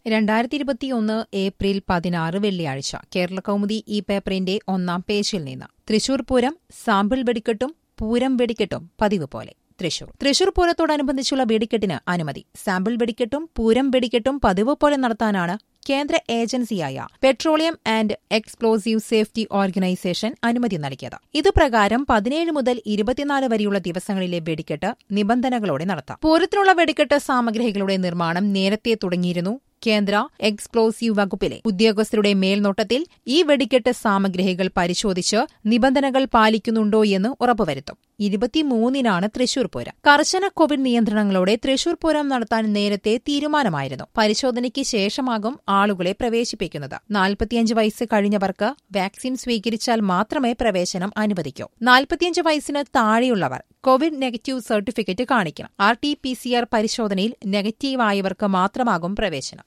രണ്ടായിരത്തി ഇരുപത്തിയൊന്ന് ഏപ്രിൽ പതിനാറ് വെള്ളിയാഴ്ച കേരള കൗമുദി ഈ പേപ്പറിന്റെ ഒന്നാം പേജിൽ നിന്ന് തൃശൂർ പൂരം സാമ്പിൾ വെടിക്കെട്ടും പൂരം വെടിക്കെട്ടും പതിവ് പോലെ തൃശൂർ തൃശൂർ പൂരത്തോടനുബന്ധിച്ചുള്ള വെടിക്കെട്ടിന് അനുമതി സാമ്പിൾ വെടിക്കെട്ടും പൂരം വെടിക്കെട്ടും പതിവ് പോലെ നടത്താനാണ് കേന്ദ്ര ഏജൻസിയായ petroleum and explosive safety organisation അനുമതി നൽകിയത് ഇതുപ്രകാരം പതിനേഴ് മുതൽ ഇരുപത്തിനാല് വരെയുള്ള ദിവസങ്ങളിലെ വെടിക്കെട്ട് നിബന്ധനകളോടെ നടത്താം പൂരത്തിനുള്ള വെടിക്കെട്ട് സാമഗ്രികളുടെ നിർമ്മാണം നേരത്തെ തുടങ്ങിയിരുന്നു കേന്ദ്ര എക്സ്പ്ലോസീവ് വകുപ്പിലെ ഉദ്യോഗസ്ഥരുടെ മേൽനോട്ടത്തിൽ ഈ വെടിക്കെട്ട് സാമഗ്രികൾ പരിശോധിച്ച് നിബന്ധനകൾ പാലിക്കുന്നുണ്ടോ എന്ന് ഉറപ്പുവരുത്തും ഇരുപത്തിമൂന്നിനാണ് തൃശൂർ പൂരം കർശന കോവിഡ് നിയന്ത്രണങ്ങളോടെ തൃശൂർ പൂരം നടത്താൻ നേരത്തെ തീരുമാനമായിരുന്നു പരിശോധനയ്ക്ക് ശേഷമാകും ആളുകളെ പ്രവേശിപ്പിക്കുന്നത് നാൽപ്പത്തിയഞ്ച് വയസ്സ് കഴിഞ്ഞവർക്ക് വാക്സിൻ സ്വീകരിച്ചാൽ മാത്രമേ പ്രവേശനം അനുവദിക്കൂ നാൽപ്പത്തിയഞ്ച് വയസ്സിന് താഴെയുള്ളവർ കോവിഡ് നെഗറ്റീവ് സർട്ടിഫിക്കറ്റ് കാണിക്കണം R T P C R പരിശോധനയിൽ നെഗറ്റീവായവർക്ക് മാത്രമാകും പ്രവേശനം